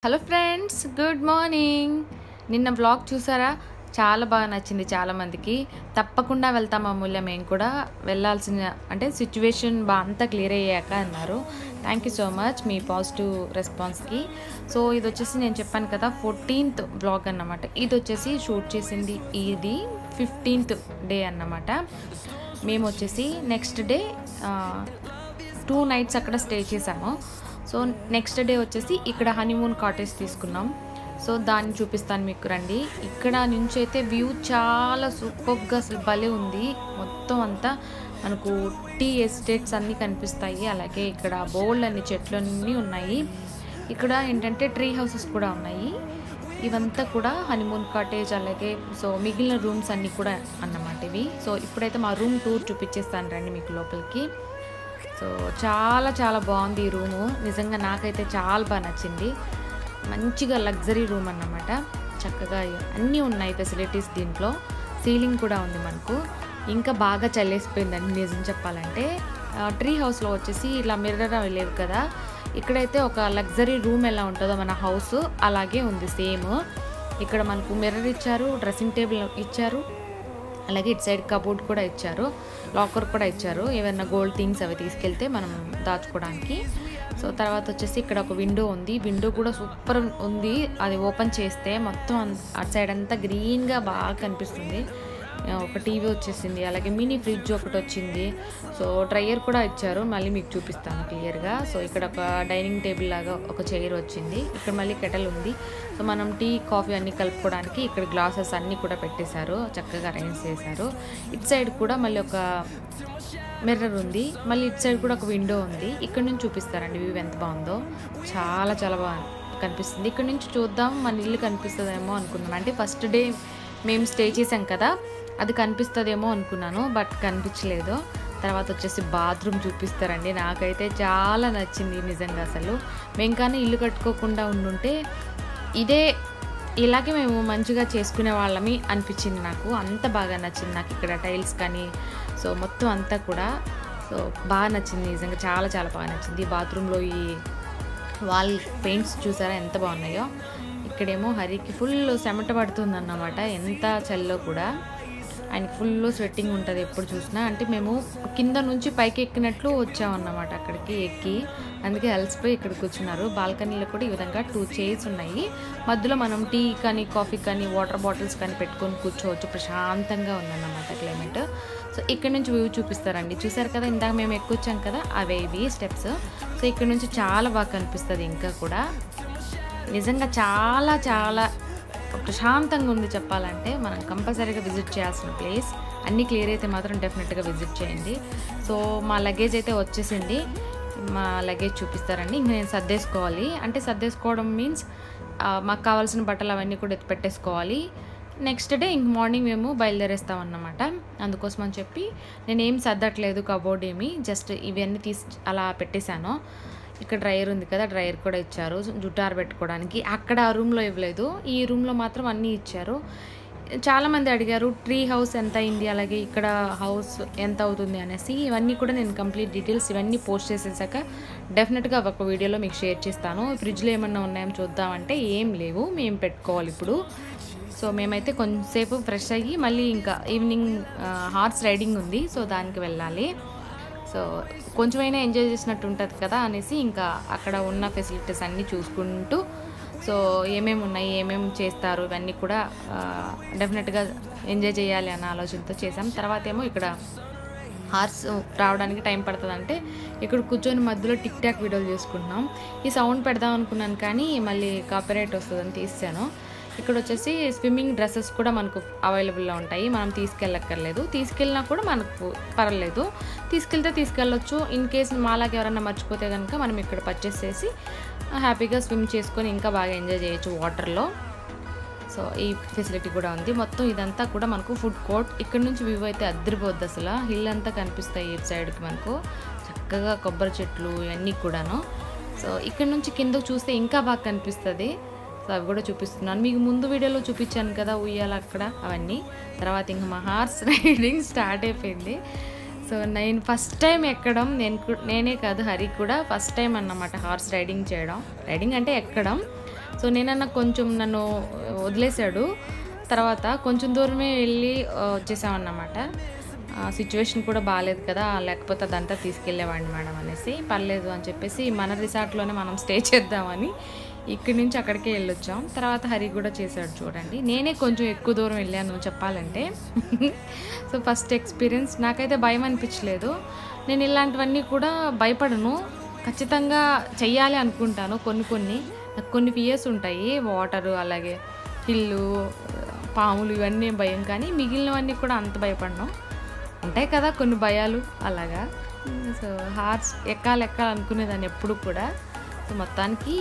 hello friends good morning నిన్న blog చూసారా చాలా బాగా నచ్చింది చాలామందికి తప్పకుండా వెళ్తాం అమూల్య మేము కూడా వెళ్ళాల్సిన అంటే సిచ్యువేషన్ బా అంతా క్లియర్ అయ్యాక అన్నారు థ్యాంక్ యూ సో మచ్ మీ పాజిటివ్ రెస్పాన్స్కి సో ఇది వచ్చేసి నేను చెప్పాను కదా ఫోర్టీన్త్ బ్లాగ్ అన్నమాట ఇది వచ్చేసి షూట్ చేసింది ఇది ఫిఫ్టీన్త్ డే అన్నమాట మేము వచ్చేసి నెక్స్ట్ డే టూ నైట్స్ అక్కడ స్టే చేసాము సో నెక్స్ట్ డే వచ్చేసి ఇక్కడ హనీమూన్ కాటేజ్ తీసుకున్నాం సో దాన్ని చూపిస్తాను మీకు రండి ఇక్కడ నుంచి అయితే వ్యూ చాలా సూపర్గా అసలు భలే ఉంది మొత్తం అంతా మనకు టీ ఎస్టేట్స్ అన్నీ కనిపిస్తాయి అలాగే ఇక్కడ బోల్డ్ అన్ని చెట్లు అన్నీ ఉన్నాయి ఇక్కడ ఏంటంటే ట్రీ హౌసెస్ కూడా ఉన్నాయి ఇవంతా కూడా హనీమూన్ కాటేజ్ అలాగే సో మిగిలిన రూమ్స్ అన్నీ కూడా అన్నమాట ఇవి సో ఇప్పుడైతే మా రూమ్ టూర్ చూపించేస్తాను రండి మీకు లోపలికి సో చాలా చాలా బాగుంది ఈ రూము నిజంగా నాకైతే చాలా బాగా నచ్చింది మంచిగా లగ్జరీ రూమ్ అన్నమాట చక్కగా అన్నీ ఉన్నాయి ఫెసిలిటీస్ దీంట్లో సీలింగ్ కూడా ఉంది మనకు ఇంకా బాగా చల్లేసిపోయిందండి నిజం చెప్పాలంటే ట్రీ హౌస్లో వచ్చేసి ఇలా మిర్రర్ అవి లేవు కదా ఇక్కడైతే ఒక లగ్జరీ రూమ్ ఎలా ఉంటుందో మన హౌస్ అలాగే ఉంది సేమ్ ఇక్కడ మనకు మిర్రర్ ఇచ్చారు డ్రెస్సింగ్ టేబుల్ ఇచ్చారు అలాగే ఇటు సైడ్ కబోర్డ్ కూడా ఇచ్చారు లాకర్ కూడా ఇచ్చారు ఏమైనా గోల్డ్ థింగ్స్ అవి తీసుకెళ్తే మనం దాచుకోవడానికి సో తర్వాత వచ్చేసి ఇక్కడ ఒక విండో ఉంది విండో కూడా సూపర్ ఉంది అది ఓపెన్ చేస్తే మొత్తం అటు సైడ్ అంతా గ్రీన్గా బాగా కనిపిస్తుంది ఒక టీవీ వచ్చేసింది అలాగే మినీ ఫ్రిడ్జ్ ఒకటి వచ్చింది సో డ్రయర్ కూడా ఇచ్చారు మళ్ళీ మీకు చూపిస్తాను క్లియర్గా సో ఇక్కడ ఒక డైనింగ్ టేబుల్ లాగా ఒక చైర్ వచ్చింది ఇక్కడ మళ్ళీ కెటల్ ఉంది సో మనం టీ కాఫీ అన్నీ కలుపుకోవడానికి ఇక్కడ గ్లాసెస్ అన్నీ కూడా పెట్టేశారు చక్కగా అరేంజ్ చేశారు ఇటు సైడ్ కూడా మళ్ళీ ఒక మిర్రర్ ఉంది మళ్ళీ ఇటు సైడ్ కూడా ఒక విండో ఉంది ఇక్కడ నుంచి చూపిస్తారండి వ్యూ ఎంత బాగుందో చాలా చాలా బాగా కనిపిస్తుంది ఇక్కడ నుంచి చూద్దాం మన ఇల్లు కనిపిస్తుందేమో అనుకున్నాను అంటే ఫస్ట్ డే మేము స్టే చేసాం కదా అది కనిపిస్తుందేమో అనుకున్నాను బట్ కనిపించలేదు తర్వాత వచ్చేసి బాత్రూమ్ చూపిస్తారండి నాకైతే చాలా నచ్చింది నిజంగా అసలు మేము కానీ ఇల్లు కట్టుకోకుండా ఉండుంటే ఇదే ఇలాగే మేము మంచిగా చేసుకునే వాళ్ళమి అనిపించింది నాకు అంత బాగా నచ్చింది నాకు ఇక్కడ టైల్స్ కానీ సో మొత్తం అంతా కూడా సో బాగా నచ్చింది నిజంగా చాలా చాలా బాగా నచ్చింది బాత్రూంలో ఈ వాల్ పెయింట్స్ చూసారా ఎంత బాగున్నాయో ఇక్కడేమో హరికి ఫుల్ చెమట పడుతుంది అన్నమాట ఎంత చల్లో కూడా ఆయనకి ఫుల్ స్వెట్టింగ్ ఉంటుంది ఎప్పుడు చూసినా అంటే మేము కింద నుంచి పైకి ఎక్కినట్లు వచ్చామన్నమాట అక్కడికి ఎక్కి అందుకే అలసిపోయి ఇక్కడ కూర్చున్నారు బాల్కనీలో కూడా ఈ విధంగా టూ చైర్స్ ఉన్నాయి మధ్యలో మనం టీ కానీ కాఫీ కానీ వాటర్ బాటిల్స్ కానీ పెట్టుకొని కూర్చోవచ్చు ప్రశాంతంగా ఉందన్నమాట క్లైమేట్ సో ఇక్కడ నుంచి వ్యూ చూపిస్తారండి చూసారు కదా ఇందాక మేము ఎక్కొచ్చాం కదా అవే ఇవి స్టెప్స్ సో ఇక్కడ నుంచి చాలా బాగా కనిపిస్తుంది ఇంకా కూడా నిజంగా చాలా చాలా ప్రశాంతంగా ఉంది చెప్పాలంటే మనం కంపల్సరీగా విజిట్ చేయాల్సిన ప్లేస్ అన్నీ క్లియర్ అయితే మాత్రం డెఫినెట్గా విజిట్ చేయండి సో మా లగేజ్ అయితే వచ్చేసింది మా లగేజ్ చూపిస్తారండి ఇంక నేను సర్దేసుకోవాలి అంటే సర్దేసుకోవడం మీన్స్ మాకు కావాల్సిన బట్టలు అవన్నీ కూడా ఎత్తి పెట్టేసుకోవాలి నెక్స్ట్ డే ఇంక మార్నింగ్ మేము బయలుదేరేస్తాం అన్నమాట అందుకోసం అని చెప్పి నేను ఏం సర్దట్లేదు కబోర్డ్ ఏమి జస్ట్ ఇవన్నీ తీసి అలా పెట్టేశాను ఇక్కడ డ్రైయర్ ఉంది కదా డ్రైయర్ కూడా ఇచ్చారు జుట్టు ఆరబెట్టుకోవడానికి అక్కడ ఆ రూమ్లో ఇవ్వలేదు ఈ రూమ్లో మాత్రం అన్నీ ఇచ్చారు చాలామంది అడిగారు ట్రీ హౌస్ ఎంత అయింది అలాగే ఇక్కడ హౌస్ ఎంత అవుతుంది అనేసి ఇవన్నీ కూడా నేను కంప్లీట్ డీటెయిల్స్ ఇవన్నీ పోస్ట్ చేసేసాక డెఫినెట్గా ఒక వీడియోలో మీకు షేర్ చేస్తాను ఫ్రిడ్జ్లో ఏమన్నా ఉన్నాయో చూద్దామంటే ఏం లేవు మేము పెట్టుకోవాలి ఇప్పుడు సో మేమైతే కొంచెంసేపు ఫ్రెష్ అయ్యి మళ్ళీ ఇంకా ఈవినింగ్ హార్స్ రైడింగ్ ఉంది సో దానికి వెళ్ళాలి సో కొంచెమైనా ఎంజాయ్ చేసినట్టు ఉంటుంది కదా అనేసి ఇంకా అక్కడ ఉన్న ఫెసిలిటీస్ అన్నీ చూసుకుంటూ సో ఏమేమి ఉన్నాయి ఏమేమి చేస్తారు ఇవన్నీ కూడా డెఫినెట్గా ఎంజాయ్ చేయాలి అన్న ఆలోచనతో చేసాం తర్వాత ఏమో ఇక్కడ హార్స్ రావడానికి టైం పడుతుందంటే ఇక్కడ కూర్చొని మధ్యలో టిక్ టాక్ వీడియోలు చేసుకుంటున్నాం ఈ సౌండ్ పెడదాం అనుకున్నాను కానీ మళ్ళీ కాపీరైట్ వస్తుందని తీసాను ఇక్కడ వచ్చేసి స్విమ్మింగ్ డ్రెస్సెస్ కూడా మనకు అవైలబుల్లో ఉంటాయి మనం తీసుకెళ్ళక్కర్లేదు తీసుకెళ్ళినా కూడా మనకు పర్వాలేదు తీసుకెళ్తే తీసుకెళ్ళొచ్చు ఇన్ కేస్ మాలాగా ఎవరైనా మర్చిపోతే కనుక మనం ఇక్కడ పర్చేస్ చేసి హ్యాపీగా స్విమ్ చేసుకొని ఇంకా బాగా ఎంజాయ్ చేయొచ్చు వాటర్లో సో ఈ ఫెసిలిటీ కూడా ఉంది మొత్తం ఇదంతా కూడా మనకు ఫుడ్ కోర్ట్ ఇక్కడ నుంచి వ్యూ అయితే అద్దరిపోద్ది అసలు హిల్ అంతా కనిపిస్తాయి ఇటు సైడ్కి మనకు చక్కగా కొబ్బరి చెట్లు ఇవన్నీ కూడాను సో ఇక్కడ నుంచి కిందకు చూస్తే ఇంకా బాగా కనిపిస్తుంది సో అవి కూడా చూపిస్తున్నాను మీకు ముందు వీడియోలో చూపించాను కదా ఉయ్యాల అక్కడ అవన్నీ తర్వాత ఇంకా మా హార్స్ రైడింగ్ స్టార్ట్ అయిపోయింది సో నేను ఫస్ట్ టైం ఎక్కడం నేను కు- నేనే కాదు హరి కూడా ఫస్ట్ టైం అన్నమాట హార్స్ రైడింగ్ చేయడం రైడింగ్ అంటే ఎక్కడం సో నేనన్నా కొంచెం నన్ను వదిలేశాడు తర్వాత కొంచెం దూరమే వెళ్ళి ఆ, వచ్చేసామన్నమాట సిచ్యువేషన్ కూడా బాగాలేదు కదా లేకపోతే అదంతా తీసుకెళ్ళేవాడిని మేడం అనేసి పర్లేదు అని చెప్పేసి మన రిసార్ట్లోనే మనం స్టే చేద్దామని ఇక్కడి నుంచి అక్కడికే వెళ్ళొచ్చాం తర్వాత హరి కూడా చేశాడు చూడండి నేనే కొంచెం ఎక్కువ దూరం వెళ్ళాను చెప్పాలంటే సో ఫస్ట్ ఎక్స్పీరియన్స్ నాకైతే భయం అనిపించలేదు నేను ఇలాంటివన్నీ కూడా భయపడను ఖచ్చితంగా చెయ్యాలి అనుకుంటాను కొన్ని కొన్ని నాకు కొన్ని ఫియర్స్ ఉంటాయి వాటరు అలాగే హిల్లు పాములు ఇవన్నీ భయం కానీ మిగిలినవన్నీ కూడా అంత భయపడను ఉంటాయి కదా కొన్ని భయాలు అలాగా సో హార్ట్స్ ఎక్కాలి ఎక్కాలి అనుకునేదాన్ని ఎప్పుడు కూడా సో మొత్తానికి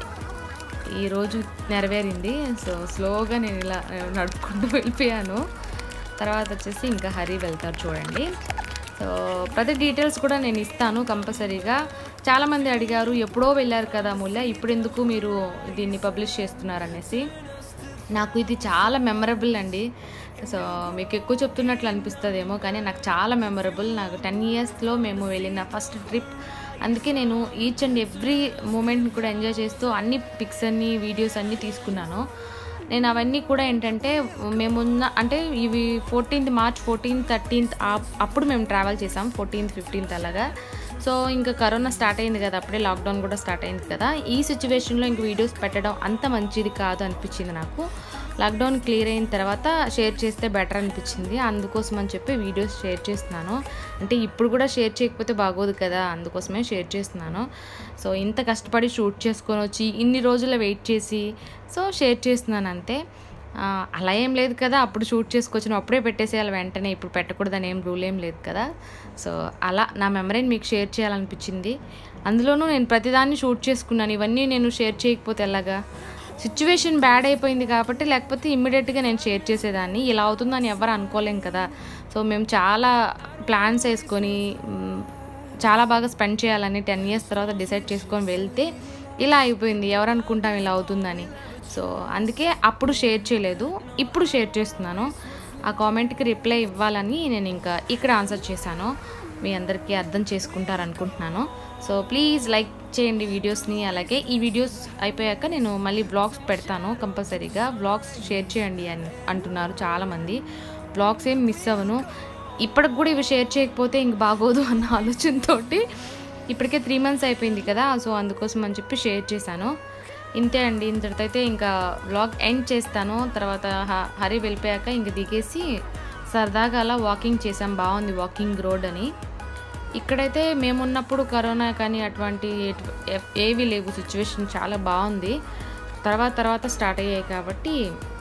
ఈరోజు నెరవేరింది సో స్లోగా నేను ఇలా నడుపుకుంటూ వెళ్ళిపోయాను తర్వాత వచ్చేసి ఇంకా హరి వెళ్తారు చూడండి సో ప్రతి డీటెయిల్స్ కూడా నేను ఇస్తాను కంపల్సరీగా చాలామంది అడిగారు ఎప్పుడో వెళ్ళారు కదా ముల్ల ఇప్పుడు ఎందుకు మీరు దీన్ని పబ్లిష్ చేస్తున్నారు అనేసి నాకు ఇది చాలా మెమరబుల్ అండి సో మీకు ఎక్కువ చెప్తున్నట్లు అనిపిస్తుందేమో కానీ నాకు చాలా మెమరబుల్ నాకు టెన్ ఇయర్స్లో మేము వెళ్ళిన ఫస్ట్ ట్రిప్ అందుకే నేను ఈచ్ అండ్ ఎవ్రీ మూమెంట్ని కూడా ఎంజాయ్ చేస్తూ అన్ని పిక్స్ అన్ని వీడియోస్ అన్నీ తీసుకున్నాను నేను అవన్నీ కూడా ఏంటంటే మేమున్న అంటే ఇవి ఫోర్టీన్త్ మార్చ్ ఫోర్టీన్త్ థర్టీన్త్ అప్పుడు మేము ట్రావెల్ చేసాం ఫోర్టీన్త్ ఫిఫ్టీన్త్ అలాగా సో ఇంకా కరోనా స్టార్ట్ అయింది కదా అప్పుడే లాక్డౌన్ కూడా స్టార్ట్ అయింది కదా ఈ సిచ్యువేషన్లో ఇంక వీడియోస్ పెట్టడం అంత మంచిది కాదు అనిపించింది నాకు లాక్డౌన్ క్లియర్ అయిన తర్వాత షేర్ చేస్తే బెటర్ అనిపించింది అందుకోసం అని చెప్పి వీడియోస్ షేర్ చేస్తున్నాను అంటే ఇప్పుడు కూడా షేర్ చేయకపోతే బాగోదు కదా అందుకోసమే షేర్ చేస్తున్నాను సో ఇంత కష్టపడి షూట్ చేసుకొని వచ్చి ఇన్ని రోజులు వెయిట్ చేసి సో షేర్ చేస్తున్నాను అంతే ఆ, అలా ఏం లేదు కదా అప్పుడు షూట్ చేసుకొచ్చిన అప్పుడే పెట్టేసేయాలి వెంటనే ఇప్పుడు పెట్టకూడదని ఏం రూల్ ఏం లేదు కదా సో అలా నా మెమరీని మీకు షేర్ చేయాలనిపించింది అందులోనూ నేను ప్రతిదాన్ని షూట్ చేసుకున్నాను ఇవన్నీ నేను షేర్ చేయకపోతే ఎలాగా సిచ్యువేషన్ బ్యాడ్ అయిపోయింది కాబట్టి లేకపోతే ఇమ్మీడియట్గా నేను షేర్ చేసేదాన్ని ఇలా అవుతుందని ఎవరు అనుకోలేం కదా సో మేము చాలా ప్లాన్స్ వేసుకొని మ్, చాలా బాగా స్పెండ్ చేయాలని టెన్ ఇయర్స్ తర్వాత డిసైడ్ చేసుకొని వెళ్తే ఇలా అయిపోయింది ఎవరు అనుకుంటాం ఇలా అవుతుందని సో అందుకే అప్పుడు షేర్ చేయలేదు ఇప్పుడు షేర్ చేస్తున్నాను ఆ కామెంట్కి రిప్లై ఇవ్వాలని నేను ఇంకా ఇక్కడ ఆన్సర్ చేశాను మీ అందరికీ అర్థం చేసుకుంటారు అనుకుంటున్నాను సో ప్లీజ్ లైక్ చేయండి వీడియోస్ని అలాగే ఈ వీడియోస్ అయిపోయాక నేను మళ్ళీ బ్లాగ్స్ పెడతాను కంపల్సరీగా బ్లాగ్స్ షేర్ చేయండి అని అంటున్నారు చాలామంది బ్లాగ్స్ ఏం మిస్ అవ్వను ఇప్పటికి కూడా ఇవి షేర్ చేయకపోతే ఇంక బాగోదు అన్న ఆలోచనతోటి ఇప్పటికే త్రీ మంత్స్ అయిపోయింది కదా సో అందుకోసం అని చెప్పి షేర్ చేశాను ఇంతే అండి ఇంతటితో అయితే ఇంకా వ్లాగ్ ఎండ్ చేస్తాను తర్వాత హ- హరి వెళ్ళిపోయాక ఇంక దిగేసి సరదాగా అలా వాకింగ్ చేసాం బాగుంది వాకింగ్ రోడ్ అని ఇక్కడైతే మేమున్నప్పుడు కరోనా కానీ అటువంటి ఎటు- ఎ- ఏవీ లేవు సిచ్యువేషన్ చాలా బాగుంది తర్వాత తర్వాత స్టార్ట్ అయ్యాయి కాబట్టి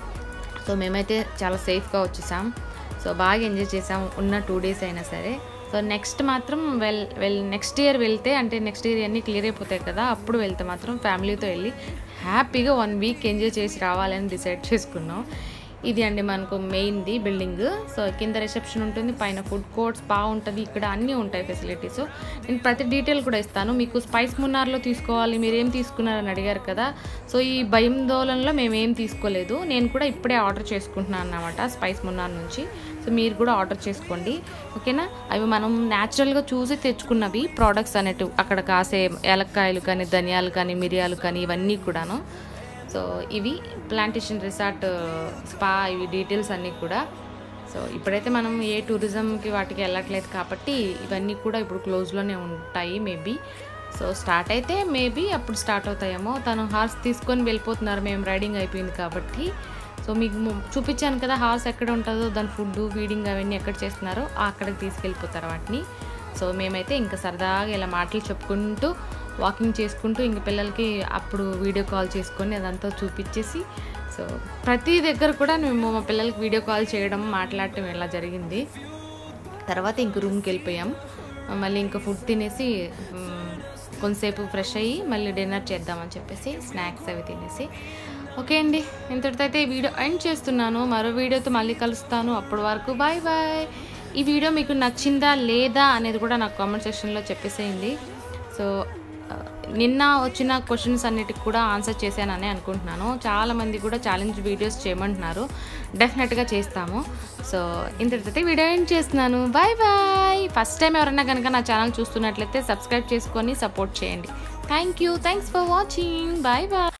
సో మేమైతే చాలా సేఫ్గా వచ్చేసాం సో బాగా ఎంజాయ్ చేసాం ఉన్న టూ డేస్ అయినా సరే సో నెక్స్ట్ మాత్రం వెల్ వెల్ నెక్స్ట్ ఇయర్ వెళ్తే అంటే నెక్స్ట్ ఇయర్ అన్నీ క్లియర్ అయిపోతాయి కదా అప్పుడు వెళ్తే మాత్రం ఫ్యామిలీతో వెళ్ళి హ్యాపీగా వన్ వీక్ ఎంజాయ్ చేసి రావాలని డిసైడ్ చేసుకున్నాం ఇది అండి మనకు మెయిన్ది బిల్డింగ్ సో కింద రిసెప్షన్ ఉంటుంది పైన ఫుడ్ కోర్ట్స్ బాగుంటుంది ఇక్కడ అన్నీ ఉంటాయి ఫెసిలిటీస్ నేను ప్రతి డీటెయిల్ కూడా ఇస్తాను మీకు స్పైస్ మున్నార్లో తీసుకోవాలి మీరు ఏం తీసుకున్నారని అడిగారు కదా సో ఈ భయం దోలంలో మేము ఏం తీసుకోలేదు నేను కూడా ఇప్పుడే ఆర్డర్ చేసుకుంటున్నాను అన్నమాట స్పైస్ మున్నార్ నుంచి సో మీరు కూడా ఆర్డర్ చేసుకోండి ఓకేనా అవి మనం న్యాచురల్గా చూసి తెచ్చుకున్నవి ప్రోడక్ట్స్ అనేటివి అక్కడ కాసే ఏలక్కాయలు కానీ ధనియాలు కానీ మిరియాలు కానీ ఇవన్నీ కూడాను సో ఇవి ప్లాంటేషన్ రిసార్ట్ స్పా ఇవి డీటెయిల్స్ అన్నీ కూడా సో ఇప్పుడైతే మనం ఏ టూరిజంకి వాటికి వెళ్ళట్లేదు కాబట్టి ఇవన్నీ కూడా ఇప్పుడు క్లోజ్లోనే ఉంటాయి మేబీ సో స్టార్ట్ అయితే మేబీ అప్పుడు స్టార్ట్ అవుతాయేమో తను హార్స్ తీసుకొని వెళ్ళిపోతున్నారు మేము రైడింగ్ అయిపోయింది కాబట్టి సో మీకు ము- చూపించాను కదా హార్స్ ఎక్కడ ఉంటుందో దాని ఫుడ్ ఫీడింగ్ అవన్నీ ఎక్కడ చేస్తున్నారో అక్కడికి తీసుకెళ్ళిపోతారు వాటిని సో మేమైతే ఇంకా సరదాగా ఇలా మాటలు చెప్పుకుంటూ వాకింగ్ చేసుకుంటూ ఇంక పిల్లలకి అప్పుడు వీడియో కాల్ చేసుకొని అదంతా చూపించేసి సో ప్రతి దగ్గర కూడా మేము మా పిల్లలకి వీడియో కాల్ చేయడం మాట్లాడటం ఇలా జరిగింది తర్వాత ఇంక రూమ్కి వెళ్ళిపోయాం మళ్ళీ ఇంకా ఫుడ్ తినేసి మ్, కొంతసేపు ఫ్రెష్ అయ్యి మళ్ళీ డిన్నర్ చేద్దామని చెప్పేసి స్నాక్స్ అవి తినేసి ఓకే అండి ఇంతటితో అయితే ఈ వీడియో ఎండ్ చేస్తున్నాను మరో వీడియోతో మళ్ళీ కలుస్తాను అప్పటి వరకు బాయ్ బాయ్ ఈ వీడియో మీకు నచ్చిందా లేదా అనేది కూడా నాకు కామెంట్ సెక్షన్లో చెప్పేసేయండి సో ఆ, నిన్న వచ్చిన క్వశ్చన్స్ అన్నిటికి కూడా ఆన్సర్ చేశానని అనుకుంటున్నాను చాలామంది కూడా ఛాలెంజ్ వీడియోస్ చేయమంటున్నారు డెఫినెట్గా చేస్తాము సో ఇంతటితో వీడియో ఏం చేస్తున్నాను బాయ్ బాయ్ ఫస్ట్ టైం ఎవరైనా కనుక నా ఛానల్ చూస్తున్నట్లయితే సబ్స్క్రైబ్ చేసుకొని సపోర్ట్ చేయండి thank you thanks for watching bye bye